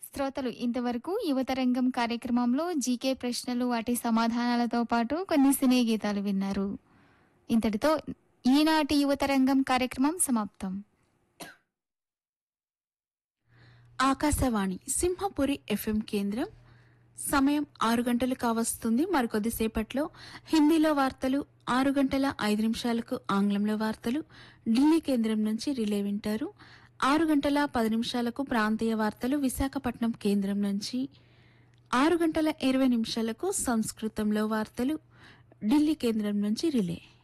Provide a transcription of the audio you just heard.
శ్రోతలు ఇంతవరకు యువతరంగం కార్యక్రమంలో జీకే ప్రశ్నలు వాటి సమాధానాలతో పాటు కొన్ని సినీ గీతాలు విన్నారు ఇంతటితో ఈనాటి యువతరంగం కార్యక్రమం సమాప్తం ఆకాశవాణి సింహపురి ఎఫ్ఎం కేంద్రం సమయం ఆరు గంటలు కావస్తుంది మరికొద్దిసేపట్లో హిందీలో వార్తలు ఆరు గంటల ఐదు నిమిషాలకు ఆంగ్లంలో వార్తలు ఢిల్లీ కేంద్రం నుంచి రిలే వింటారు ఆరు గంటల పది నిమిషాలకు ప్రాంతీయ వార్తలు విశాఖపట్నం కేంద్రం నుంచి ఆరు గంటల ఇరవై నిమిషాలకు సంస్కృతంలో వార్తలు ఢిల్లీ కేంద్రం నుంచి రిలే